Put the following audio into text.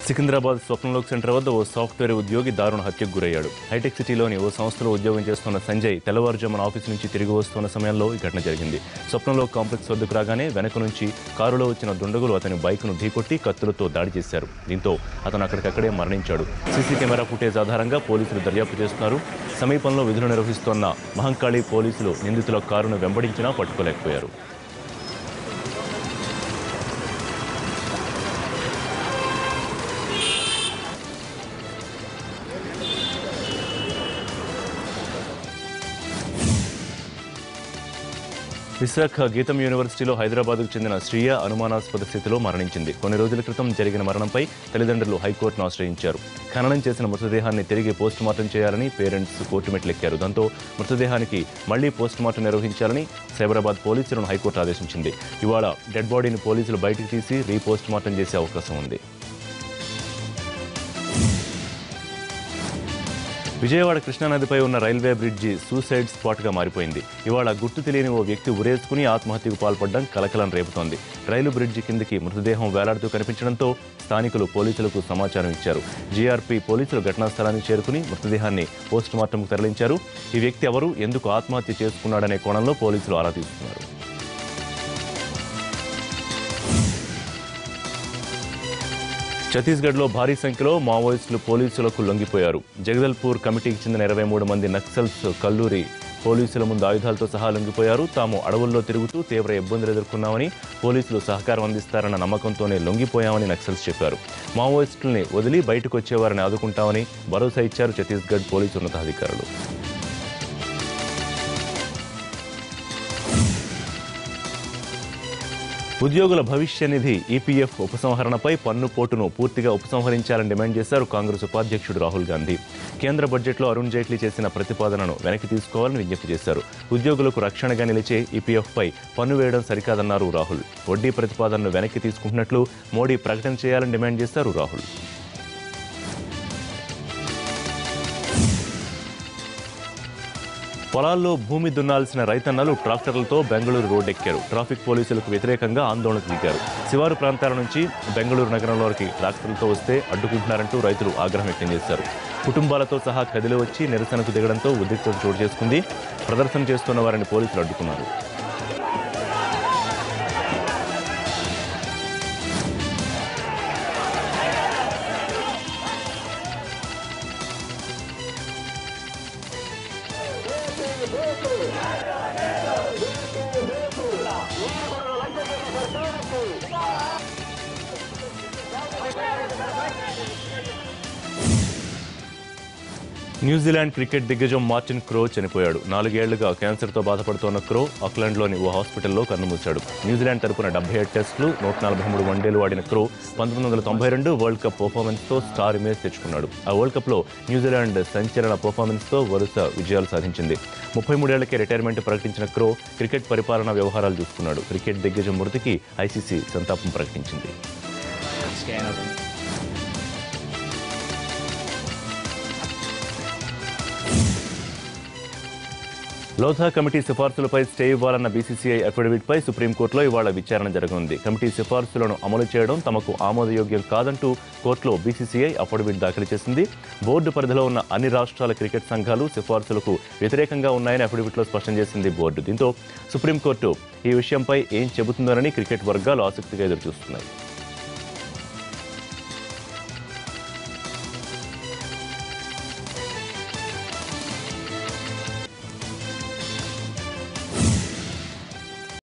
Secunderabad Swapnalok centre వద్ద ఓ software ఉద్యోగి దారుణ హత్యకు గురయ్యాడు హైటెక్ సిటీలోని ఓ సంస్థలో ఉద్యోగం చేస్తున్న సంజయ్ తెల్లవారుజామున ఆఫీసు నుంచి తిరిగి వస్తున్న సమయంలో ఈ ఘటన జరిగింది స్వప్నలోక్ కాంప్లెక్స్ వద్దకు రాగానే వెనక నుంచి కారులో వచ్చిన దుండగులు అతని బైక్ను ఢీకొట్టి కత్తులతో దాడి చేశారు దీంతో అతను అక్కడికక్కడే మరణించాడు సీసీ కెమెరా ఫుటేజ్ ఆధారంగా పోలీసులు దర్యాప్తు చేస్తున్నారు సమీపంలో విధులు నిర్వహిస్తోన్న మహంకాళి పోలీసులు నిందితుల కారును వెంబడించినా పట్టుకోలేకపోయారు విశాఖ గీతం యూనివర్సిటీలో హైదరాబాద్కు చెందిన శ్రీయ అనుమానాస్పద స్థితిలో మరణించింది కొన్ని రోజుల క్రితం జరిగిన మరణంపై తల్లిదండ్రులు హైకోర్టును ఆశ్రయించారు ఖననం చేసిన మృతదేహాన్ని తిరిగి పోస్టుమార్టం చేయాలని పేరెంట్స్ కోర్టు మెట్లెక్కారు దాంతో మృతదేహానికి మళ్లీ పోస్టుమార్టం నిర్వహించాలని సైబరాబాద్ పోలీసులను హైకోర్టు ఆదేశించింది ఇవాళ డెడ్ బాడీని పోలీసులు బయటకు తీసి రీపోస్టుమార్టం చేసే అవకాశం ఉంది విజయవాడ కృష్ణానదిపై ఉన్న రైల్వే బ్రిడ్జి సూసైడ్ స్పాట్గా మారిపోయింది ఇవాళ గుర్తు తెలియని ఓ వ్యక్తి ఉరేసుకుని ఆత్మహత్యకు పాల్పడడం కలకలం రేపుతోంది రైలు బ్రిడ్జి కిందికి మృతదేహం వేలాడుతూ కనిపించడంతో స్థానికులు పోలీసులకు సమాచారం ఇచ్చారు జీఆర్పీ పోలీసులు ఘటనా స్థలానికి చేరుకుని మృతదేహాన్ని పోస్టుమార్టంకు తరలించారు ఈ వ్యక్తి ఎవరు ఎందుకు ఆత్మహత్య చేసుకున్నాడనే కోణంలో పోలీసులు ఆరా తీస్తున్నారు ఛత్తీస్గఢ్లో భారీ సంఖ్యలో మావోయిస్టులు పోలీసులకు లొంగిపోయారు జగదల్పూర్ కమిటీకి చెందిన ఇరవై మూడు మంది నక్సల్స్ కల్లూరి పోలీసుల ముందు ఆయుధాలతో సహా లొంగిపోయారు తాము అడవుల్లో తిరుగుతూ తీవ్ర ఇబ్బందులు ఎదుర్కొన్నామని పోలీసులు సహకారం అందిస్తారన్న నమ్మకంతోనే లొంగిపోయామని నక్సల్స్ చెప్పారు మావోయిస్టుల్ని వదిలి బయటకు వచ్చేవారిని ఆదుకుంటామని భరోసా ఇచ్చారు ఛత్తీస్గఢ్ పోలీసు ఉన్నతాధికారులు ఉద్యోగుల భవిష్య నిధి ఈపీఎఫ్ ఉపసంహరణపై పన్ను పోటును పూర్తిగా ఉపసంహరించాలని డిమాండ్ చేశారు కాంగ్రెస్ ఉపాధ్యక్షుడు రాహుల్ గాంధీ కేంద్ర బడ్జెట్లో అరుణ్ జైట్లీ చేసిన ప్రతిపాదనను వెనక్కి తీసుకోవాలని విజ్ఞప్తి చేశారు ఉద్యోగులకు రక్షణగా నిలిచే ఈపీఎఫ్పై పన్ను వేయడం సరికాదన్నారు రాహుల్ వడ్డీ ప్రతిపాదనను వెనక్కి తీసుకుంటున్నట్లు మోడీ ప్రకటన చేయాలని డిమాండ్ చేశారు రాహుల్ పొలాల్లో భూమి దున్నాల్సిన రైతన్నలు ట్రాక్టర్లతో బెంగళూరు రోడ్డెక్కారు ట్రాఫిక్ పోలీసులకు వ్యతిరేకంగా ఆందోళనకు దిగారు శివారు ప్రాంతాల నుంచి బెంగళూరు నగరంలోకి ట్రాక్టర్లతో వస్తే అడ్డుకుంటున్నారంటూ రైతులు ఆగ్రహం వ్యక్తం చేశారు కుటుంబాలతో సహా కదిలి వచ్చి నిరసనకు దిగడంతో ఉద్రిక్తత చోటు చేసుకుంది ప్రదర్శన చేస్తున్న వారిని పోలీసులు అడ్డుకున్నారు న్యూజిలాండ్ క్రికెట్ దిగ్గజం మార్టిన్ క్రో చనిపోయాడు నాలుగేళ్లుగా క్యాన్సర్తో బాధపడుతోన్న క్రో ఆక్లాండ్లోని ఓ హాస్పిటల్లో కన్నుమూశాడు న్యూజిలాండ్ తరపున డెబ్బై ఏడు టెస్టులు నూట నలభై మూడు వన్డేలు ఆడిన క్రో పంతొమ్మిది వందల తొంభై రెండు వరల్డ్ కప్ పర్ఫార్మెన్స్తో స్టార్ ఇమేజ్ తెచ్చుకున్నాడు ఆ వరల్డ్ కప్లో న్యూజిలాండ్ సంచలన పర్ఫార్మెన్స్తో వరుస విజయాలు సాధించింది ముప్పై మూడేళ్లకే రిటైర్మెంట్ ప్రకటించిన క్రో క్రికెట్ పరిపాలనా వ్యవహారాలు చూసుకున్నాడు క్రికెట్ దిగ్గజం మృతికి ఐసీసీ సంతాపం ప్రకటించింది scan of them. Lodha committee సిఫార్సులపై స్టే ఇవ్వాలన్న బీసీసీఐ అఫిడవిట్పై సుప్రీంకోర్టులో ఇవాళ విచారణ జరగనుంది కమిటీ సిఫార్సులను అమలు చేయడం తమకు ఆమోదయోగ్యం కాదంటూ కోర్టులో బీసీసీఐ అఫిడవిట్ దాఖలు చేసింది బోర్డు పరిధిలో ఉన్న అన్ని రాష్ట్రాల క్రికెట్ సంఘాలు సిఫార్సులకు వ్యతిరేకంగా ఉన్నాయని అఫిడవిట్లో స్పష్టం చేసింది బోర్డు దీంతో సుప్రీంకోర్టు ఈ విషయంపై ఏం చెబుతుందోనని క్రికెట్ వర్గాలు ఆసక్తిగా ఎదురుచూస్తున్నాయి